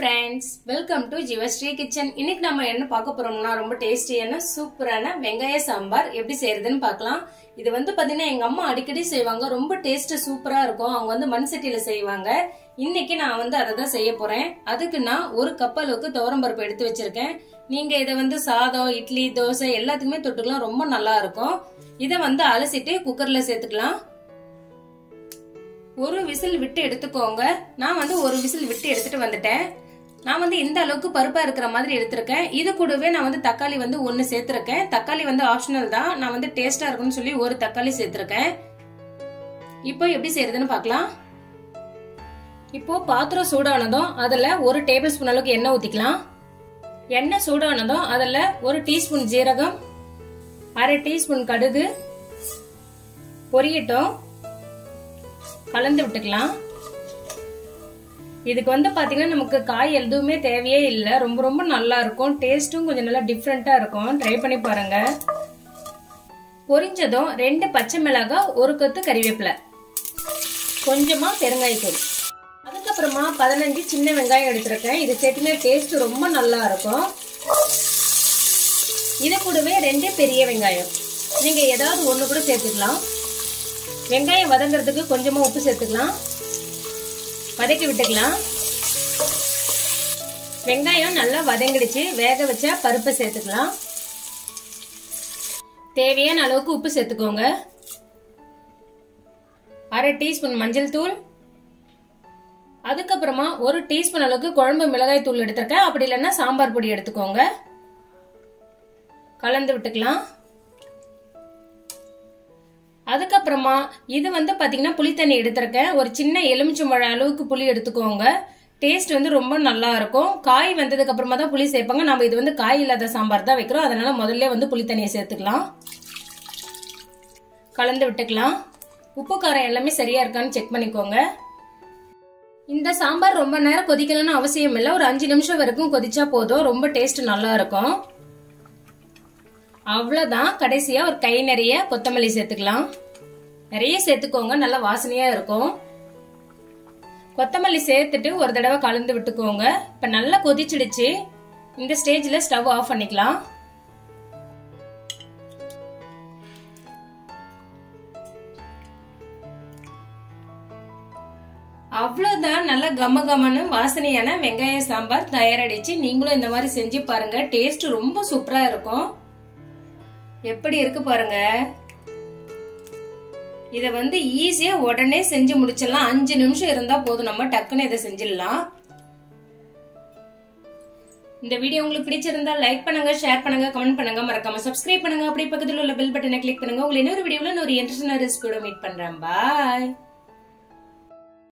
friends welcome to Jivasri kitchen இன்னைக்கு நம்ம என்ன பார்க்க போறோம்னா ரொம்ப டேஸ்டியான சூப்பரான வெங்காய சாம்பார் எப்படி செய்யறதுன்னு பார்க்கலாம் இது வந்து பாத்தீங்கன்னா எங்க அம்மா அடிக்கடி செய்வாங்க ரொம்ப டேஸ்ட் சூப்பரா இருக்கும் அவங்க வந்து மண் சட்டியில செய்வாங்க இன்னைக்கு நான் வந்து அதை தான் செய்ய போறேன் அதுக்கு நான் ஒரு கப் அளவுக்கு துவரம்பருப்பு எடுத்து வச்சிருக்கேன் நீங்க இதை வந்து சாதம் இட்லி தோசை எல்லாத்துக்குமே தொட்டுக்கலாம் ரொம்ப நல்லா இருக்கும் இதை வந்து அலசிட்டு குக்கர்ல சேர்த்துக்கலாம் ஒரு விசில் விட்டு எடுத்துக்கோங்க நான் வந்து ஒரு விசில் விட்டு எடுத்துட்டு வந்துட்டேன் நான் வந்து இந்த அளவுக்கு பருப்பா இருக்கிற மாதிரி எடுத்திருக்கேன் இது கூடவே நான் வந்து தக்காளி வந்து ஒன்னு சேர்த்திருக்கேன் தக்காளி வந்து ஆப்ஷனல் தான் நான் வந்து டேஸ்டா இருக்கும்னு சொல்லி ஒரு தக்காளி சேர்த்திருக்கேன் இப்போ எப்படி செய்யறதுன்னு பார்க்கலாம் இப்போ பாத்திரம் சூடானதும் அதுல ஒரு டேபிள் ஸ்பூன் அளவுக்கு எண்ணெய் ஊத்திக்கலாம் எண்ணெய் சூடானதும் அதுல ஒரு டீஸ்பூன் ஜீரகம் அரை டீஸ்பூன் கடுகு பொரியட்டும் கலந்து விட்டுக்கலாம் இதுக்கு வந்து பாத்தீங்கன்னா நமக்கு காய் எதுவுமே தேவையே இல்லை ரொம்ப ரொம்ப நல்லா இருக்கும் டேஸ்ட்டும் கொஞ்சம் நல்லா டிஃப்ரெண்டா இருக்கும் ட்ரை பண்ணி பாருங்க பொரிஞ்சதும் ரெண்டு பச்சை மிளகாய் ஒரு கொத்து கறிவேப்பிலை கொஞ்சமா பெருங்காயத்தூள் அதுக்கப்புறமா பதினஞ்சு சின்ன வெங்காயம் எடுத்திருக்கேன் இது சேர்த்துனா டேஸ்ட் ரொம்ப நல்லா இருக்கும் இது கூடவே ரெண்டு பெரிய வெங்காயம் நீங்க ஏதாவது ஒண்ணு கூட சேர்த்துக்கலாம் வெங்காயம் வதங்குறதுக்கு கொஞ்சமா உப்பு சேர்த்துக்கலாம் வதக்கி விட்டுக்கலாம் வெங்காயம் நல்லா வதங்கிடுச்சு வேக வச்ச பருப்பை சேர்த்துக்கலாம் தேவையான அளவுக்கு உப்பு சேர்த்துக்கோங்க அரை டீஸ்பூன் மஞ்சள் தூள் அதுக்கப்புறமா ஒரு டீஸ்பூன் அளவுக்கு குழம்பு மிளகாய் தூள் எடுத்திருக்கேன் அப்படி இல்லைன்னா சாம்பார் பொடி எடுத்துக்கோங்க கலந்து விட்டுக்கலாம் அதுக்கப்புறமா இது வந்து பாத்தீங்கன்னா புளி தண்ணி எடுத்திருக்கேன் ஒரு சின்ன எலுமிச்சம்பழம் அளவுக்கு புளி எடுத்துக்கோங்க டேஸ்ட் வந்து ரொம்ப நல்லா இருக்கும் காய் வந்ததுக்கு அப்புறமா தான் புளி சேர்ப்பாங்க நம்ம இது வந்து காய் இல்லாத சாம்பார் தான் வைக்கிறோம் அதனால முதல்ல வந்து புளி தண்ணியை சேர்த்துக்கலாம் கலந்து விட்டுக்கலாம் உப்பு காரம் எல்லாமே சரியா இருக்கான்னு செக் பண்ணிக்கோங்க இந்த சாம்பார் ரொம்ப நேரம் கொதிக்கணும்னு அவசியம் இல்லை ஒரு அஞ்சு நிமிஷம் வரைக்கும் கொதிச்சா போதும் ரொம்ப டேஸ்ட் நல்லா இருக்கும் அவ்வளவுதான் கடைசியா ஒரு கை நிறைய கொத்தமல்லி சேர்த்துக்கலாம் நிறைய சேர்த்துக்கோங்க நல்லா வாசனையா இருக்கும் கொத்தமல்லி சேர்த்துட்டு ஒரு தடவை கலந்து விட்டுக்கோங்க இப்ப நல்லா கொதிச்சிடுச்சு இந்த ஸ்டேஜ்ல ஸ்டவ் ஆஃப் பண்ணிக்கலாம் அவ்வளவுதான் நல்ல கம கமன்னு வாசனையான வெங்காய சாம்பார் தயாராயிடுச்சு நீங்களும் இந்த மாதிரி செஞ்சு பாருங்க டேஸ்ட் ரொம்ப சூப்பரா இருக்கும் எப்படி இருக்கு பாருங்க இத வந்து ஈஸியா உடனே செஞ்சு முடிச்சிடலாம் அஞ்சு நிமிஷம் இருந்தா போதும் நம்ம டக்குன்னு இதை செஞ்சிடலாம் இந்த வீடியோ உங்களுக்கு பிடிச்சிருந்தா லைக் பண்ணுங்க ஷேர் பண்ணுங்க கமெண்ட் பண்ணுங்க மறக்காம சப்ஸ்கிரைப் பண்ணுங்க அப்படி பக்கத்துல உள்ள பெல் பட்டனை கிளிக் பண்ணுங்க உங்களை இன்னொரு வீடியோல இன்னொரு இன்ட்ரெஸ்டான ரெசிபியோட மீட் பண்றேன் பாய்